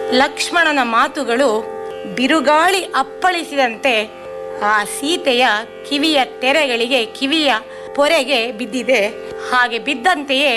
ಲಕ್ಷ್ಮಣನ ಮಾತುಗಳು ಬಿರುಗಾಳಿ ಅಪ್ಪಳಿಸಿದಂತೆ ಆ ಸೀತೆಯ ಕಿವಿಯ ತೆರೆಗಳಿಗೆ ಕಿವಿಯ ಪೊರೆಗೆ ಬಿದ್ದಿದೆ ಹಾಗೆ ಬಿದ್ದಂತೆಯೇ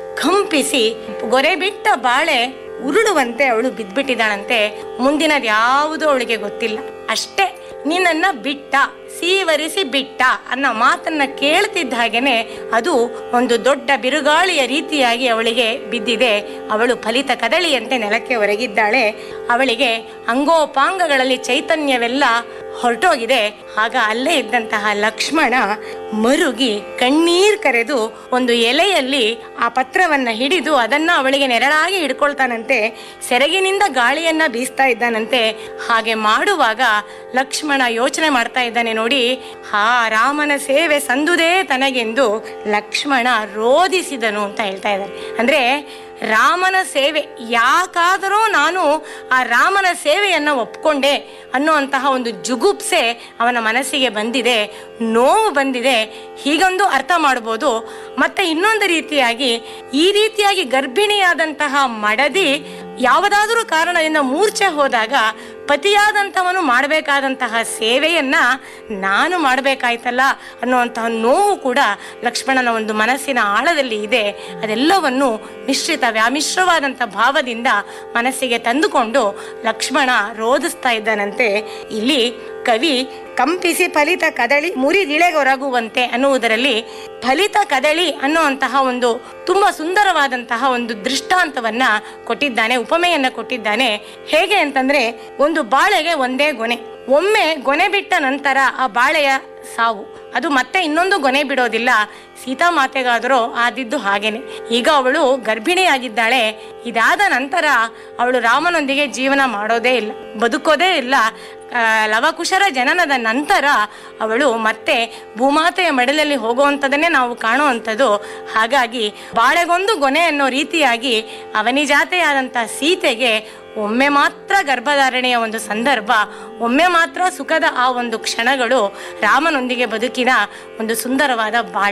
ಕಂಪಿಸಿ ಗೊರೆ ಬಿಟ್ಟ ಬಾಳೆ ಉರುಳುವಂತೆ ಅವಳು ಬಿದ್ಬಿಟ್ಟಿದ್ದಾಳಂತೆ ಮುಂದಿನದು ಯಾವುದೂ ಅವಳಿಗೆ ಗೊತ್ತಿಲ್ಲ ಅಷ್ಟೇ ನಿನ್ನನ್ನ ಬಿಟ್ಟ ಸೀವರಿಸಿ ಬಿಟ್ಟ ಅನ್ನೋ ಮಾತನ್ನ ಕೇಳ್ತಿದ್ದ ಹಾಗೇನೆ ಅದು ಒಂದು ದೊಡ್ಡ ಬಿರುಗಾಳಿಯ ರೀತಿಯಾಗಿ ಅವಳಿಗೆ ಬಿದ್ದಿದೆ ಅವಳು ಫಲಿತ ಕದಳಿಯಂತೆ ನೆಲಕ್ಕೆ ಒರಗಿದ್ದಾಳೆ ಅವಳಿಗೆ ಅಂಗೋಪಾಂಗಗಳಲ್ಲಿ ಚೈತನ್ಯವೆಲ್ಲ ಹೊರಟೋಗಿದೆ ಆಗ ಅಲ್ಲೇ ಇದ್ದಂತಹ ಲಕ್ಷ್ಮಣ ಮರುಗಿ ಕಣ್ಣೀರ್ ಕರೆದು ಒಂದು ಎಲೆಯಲ್ಲಿ ಆ ಪತ್ರವನ್ನ ಹಿಡಿದು ಅದನ್ನ ಅವಳಿಗೆ ನೆರಳಾಗಿ ಹಿಡ್ಕೊಳ್ತಾನಂತೆ ಸೆರಗಿನಿಂದ ಗಾಳಿಯನ್ನ ಬೀಸ್ತಾ ಇದ್ದಾನಂತೆ ಹಾಗೆ ಮಾಡುವಾಗ ಲಕ್ಷ್ಮಣ ಯೋಚನೆ ಮಾಡ್ತಾ ಇದ್ದಾನೆ ನೋಡಿ ಹಾ ರಾಮನ ಸೇವೆ ಸಂದುದೇ ತನಗೆಂದು ಲಕ್ಷ್ಮಣ ರೋಧಿಸಿದನು ಅಂತ ಹೇಳ್ತಾ ಇದ್ದಾರೆ ಅಂದ್ರೆ ರಾಮನ ಸೇವೆ ಯಾಕಾದರೂ ನಾನು ಆ ರಾಮನ ಸೇವೆಯನ್ನ ಒಪ್ಕೊಂಡೆ ಅನ್ನುವಂತಹ ಒಂದು ಜುಗುಪ್ಸೆ ಅವನ ಮನಸ್ಸಿಗೆ ಬಂದಿದೆ ನೋವು ಬಂದಿದೆ ಹೀಗೊಂದು ಅರ್ಥ ಮಾಡ್ಬೋದು ಮತ್ತೆ ಇನ್ನೊಂದು ರೀತಿಯಾಗಿ ಈ ರೀತಿಯಾಗಿ ಗರ್ಭಿಣಿಯಾದಂತಹ ಮಡದಿ ಯಾವುದಾದರೂ ಕಾರಣದಿಂದ ಮೂರ್ಛೆ ಹೋದಾಗ ಪತಿಯಾದಂಥವನು ಮಾಡಬೇಕಾದಂತಹ ಸೇವೆಯನ್ನ ನಾನು ಮಾಡಬೇಕಾಯ್ತಲ್ಲ ಅನ್ನುವಂತಹ ನೋವು ಕೂಡ ಲಕ್ಷ್ಮಣನ ಒಂದು ಮನಸ್ಸಿನ ಆಳದಲ್ಲಿ ಇದೆ ಅದೆಲ್ಲವನ್ನು ಮಿಶ್ರಿತ ವ್ಯಾಮಿಶ್ರವಾದಂಥ ಭಾವದಿಂದ ಮನಸ್ಸಿಗೆ ತಂದುಕೊಂಡು ಲಕ್ಷ್ಮಣ ರೋಧಿಸ್ತಾ ಇದ್ದಾನಂತೆ ಇಲ್ಲಿ ಕವಿ ಕಂಪಿಸಿ ಫಲಿತ ಕದಳಿ ಮುರಿದಿಳೆಗೊರಗುವಂತೆ ಅನ್ನುವುದರಲ್ಲಿ ಫಲಿತ ಕದಳಿ ಅನ್ನುವಂತಹ ಒಂದು ತುಂಬಾ ಸುಂದರವಾದಂತಹ ಒಂದು ದೃಷ್ಟಾಂತವನ್ನ ಕೊಟ್ಟಿದ್ದಾನೆ ಉಪಮೆಯನ್ನ ಕೊಟ್ಟಿದ್ದಾನೆ ಹೇಗೆ ಅಂತಂದ್ರೆ ಒಂದು ಬಾಳೆಗೆ ಒಂದೇ ಗೊನೆ ಒಮ್ಮೆ ಗೊನೆ ಬಿಟ್ಟ ನಂತರ ಆ ಬಾಳೆಯ ಸಾವು ಅದು ಮತ್ತೆ ಇನ್ನೊಂದು ಗೊನೆ ಬಿಡೋದಿಲ್ಲ ಸೀತಾಮಾತೆಗಾದರೂ ಆದಿದ್ದು ಹಾಗೇನೆ ಈಗ ಅವಳು ಗರ್ಭಿಣಿಯಾಗಿದ್ದಾಳೆ ಇದಾದ ನಂತರ ಅವಳು ರಾಮನೊಂದಿಗೆ ಜೀವನ ಮಾಡೋದೇ ಇಲ್ಲ ಬದುಕೋದೇ ಇಲ್ಲ ಆ, ಲವಕುಶರ ಜನನದ ನಂತರ ಅವಳು ಮತ್ತೆ ಭೂಮಾತೆಯ ಮಡಲಲ್ಲಿ ಹೋಗುವಂಥದ್ದನ್ನೇ ನಾವು ಕಾಣುವಂಥದ್ದು ಹಾಗಾಗಿ ಬಾಳೆಗೊಂದು ಗೊನೆ ಅನ್ನೋ ರೀತಿಯಾಗಿ ಅವನಿಜಾತೆಯಾದಂಥ ಸೀತೆಗೆ ಒಮ್ಮೆ ಮಾತ್ರ ಗರ್ಭಧಾರಣೆಯ ಒಂದು ಸಂದರ್ಭ ಒಮ್ಮೆ ಮಾತ್ರ ಸುಖದ ಆ ಒಂದು ಕ್ಷಣಗಳು ರಾಮನೊಂದಿಗೆ ಬದುಕಿನ ಒಂದು ಸುಂದರವಾದ ಬಾಳೆ